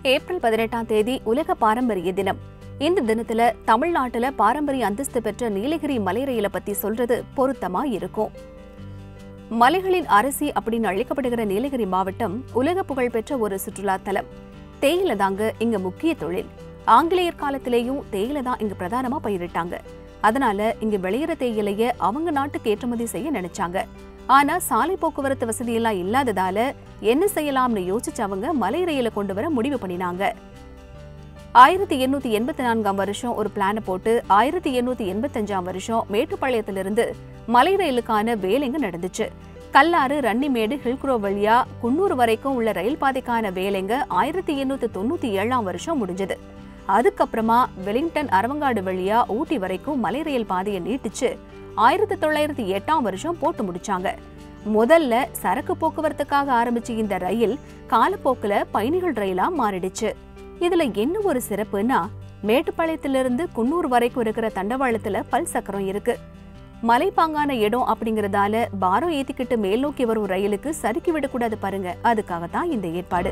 April பதினெட்டாம் தேதி உலக பாரம்பரிய தினம் இந்த தினத்துல தமிழ்நாட்டுல பாரம்பரிய அந்தஸ்து பெற்ற நீலகிரி மலை ரயிலை பத்தி சொல்றது பொருத்தமா இருக்கும் மலைகளின் அரசி அப்படின்னு அழைக்கப்படுகிற நீலகிரி மாவட்டம் உலக புகழ்பெற்ற ஒரு சுற்றுலா தலம் தேயிலை தாங்க இங்க முக்கிய தொழில் ஆங்கிலேயர் காலத்திலேயும் தேயிலை தான் இங்க பிரதானமா பயிரிட்டாங்க அதனால இங்க விளையிற தேயிலைய அவங்க நாட்டுக்கு ஏற்றுமதி செய்ய நினைச்சாங்க ஆனா சாலை போக்குவரத்து வசதி எல்லாம் இல்லாததால என்ன செய்யலாம்னு யோசிச்சவங்க மலை ரயிலை கொண்டு வர முடிவு பண்ணினாங்க ஆயிரத்தி எண்ணூத்தி எண்பத்தி நான்காம் வருஷம் ஒரு பிளான போட்டு ஆயிரத்தி எண்ணூத்தி எண்பத்தஞ்சாம் வருஷம் மேட்டுப்பாளையத்திலிருந்து மலை ரயிலுக்கான வேலைங்க நடந்துச்சு கல்லாறு ரன்னிமேடு ஹில்க்ரோ வழியா குன்னூர் வரைக்கும் உள்ள ரயில் பாதைக்கான வேலைங்க ஆயிரத்தி எண்ணூத்தி தொண்ணூத்தி ஏழாம் வருஷம் முடிஞ்சது அதுக்கப்புறமா வெலிங்டன் அரவங்காடு வழியா ஊட்டி வரைக்கும் மலை ரயில் பாதையை நீட்டிச்சு ஆயிரத்தி தொள்ளாயிரத்தி எட்டாம் வருஷம் போட்டு முடிச்சாங்க முதல்ல சரக்கு போக்குவரத்துக்காக ஆரம்பிச்ச இந்த ரயில் காலப்போக்குல பயணிகள் ரயிலா மாறிடுச்சு இதுல என்ன ஒரு சிறப்புன்னா மேட்டுப்பாளையத்திலிருந்து குன்னூர் வரைக்கும் இருக்கிற தண்டவாளத்துல பல் சக்கரம் இருக்கு மலைப்பாங்கான இடம் அப்படிங்கறதால பாரம் ஏத்திக்கிட்டு மேல் நோக்கி வரும் ரயிலுக்கு சறுக்கி விடக்கூடாது பாருங்க அதுக்காகத்தான் இந்த ஏற்பாடு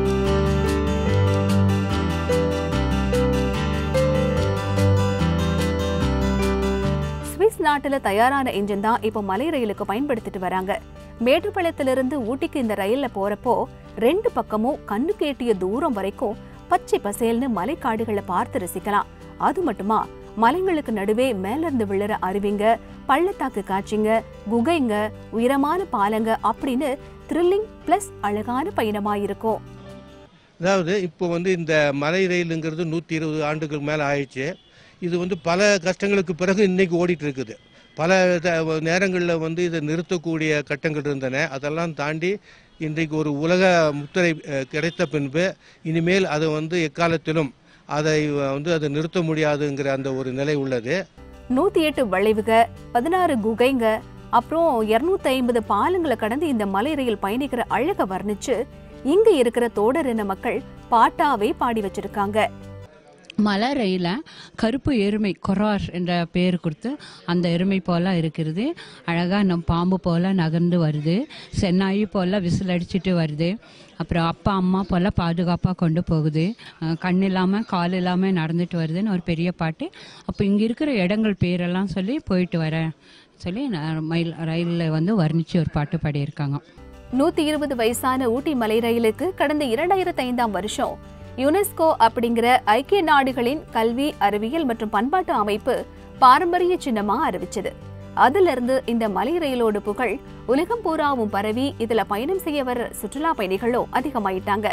சுவிஸ் நாட்டுல தயாரான இன்ஜின் தான் இப்போ மலை ரயிலுக்கு பயன்படுத்திட்டு வராங்க மேட்டுப்பாளையத்திலிருந்து ஊட்டிக்கு இந்த ரயில்ல போறப்போ ரெண்டு பக்கமும் கண்ணுக்கு எட்டிய தூரம் வரைக்கும் பச்சை பசேல்னு மலைக்காடுகளை பார்த்து ரசிக்கலாம் அது மட்டுமா மலைங்களுக்கு நடுவே மேல இருந்து விழுற அருவிங்க பள்ளத்தாக்கு காட்சிங்க குகைங்க உயரமான பாலங்க அப்படின்னு த்ரில்லிங் பிளஸ் அழகான பயணமா இருக்கும் அதாவது இப்போ வந்து இந்த மலை ரயிலுங்கிறது நூற்றி இருபது ஆண்டுகள் மேலே ஆயிடுச்சு இது வந்து பல கஷ்டங்களுக்கு பிறகு இன்னைக்கு ஓடிட்டு இருக்குது பல நேரங்களில் வந்து இதை நிறுத்தக்கூடிய கட்டங்கள் இருந்தன அதெல்லாம் தாண்டி இன்றைக்கு ஒரு உலக முத்திரை அஹ், கிடைத்த பின்பு இனிமேல் அதை வந்து எக்காலத்திலும் அதை வந்து அதை நிறுத்த முடியாதுங்கிற அந்த ஒரு நிலை உள்ளது நூத்தி எட்டு வளைவுக பதினாறு குகைங்க அப்புறம் இருநூத்தி ஐம்பது பாலங்களை கடந்து இந்த மலை ரயில் பயணிக்கிற அழக வர்ணிச்சு இங்க இருக்கிற தோடர் இன மக்கள் பாட்டாவே பாடி வச்சிருக்காங்க மலை ரயில கருப்பு எருமை கொரார் என்ற பெயர் கொடுத்து அந்த எருமை போல இருக்கிறது அழகாக நம் பாம்பு போல நகர்ந்து வருது சென்னாயி போல விசில் அடிச்சிட்டு வருது அப்புறம் அப்பா அம்மா போல பாதுகாப்பாக கொண்டு போகுது அஹ் கண் இல்லாமல் கால் இல்லாமல் நடந்துட்டு வருதுன்னு ஒரு பெரிய பாட்டு அப்போ இங்கே இருக்கிற இடங்கள் பேரெல்லாம் சொல்லி போயிட்டு வரேன் சொல்லி நான் மயில் ரயிலில் வந்து வர்ணித்து ஒரு பாட்டு பாடியிருக்காங்க நூத்தி இருபது வயசான ஊட்டி மலை ரயிலுக்கு கடந்த இரண்டாயிரத்தி ஐந்தாம் வருஷம் யுனெஸ்கோ அப்படிங்கிற ஐக்கிய நாடுகளின் கல்வி அறிவியல் மற்றும் பண்பாட்டு அமைப்பு பாரம்பரிய சின்னமா அறிவிச்சது அதுல இருந்து இந்த மலை ரயிலோட புகழ் உலகம் பூராவும் பரவி இதுல பயணம் செய்ய வர சுற்றுலா பயணிகளும் அதிகமாயிட்டாங்க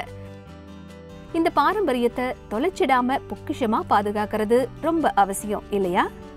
இந்த பாரம்பரியத்தை தொலைச்சிடாம பொக்கிஷமா பாதுகாக்கிறது ரொம்ப அவசியம் இல்லையா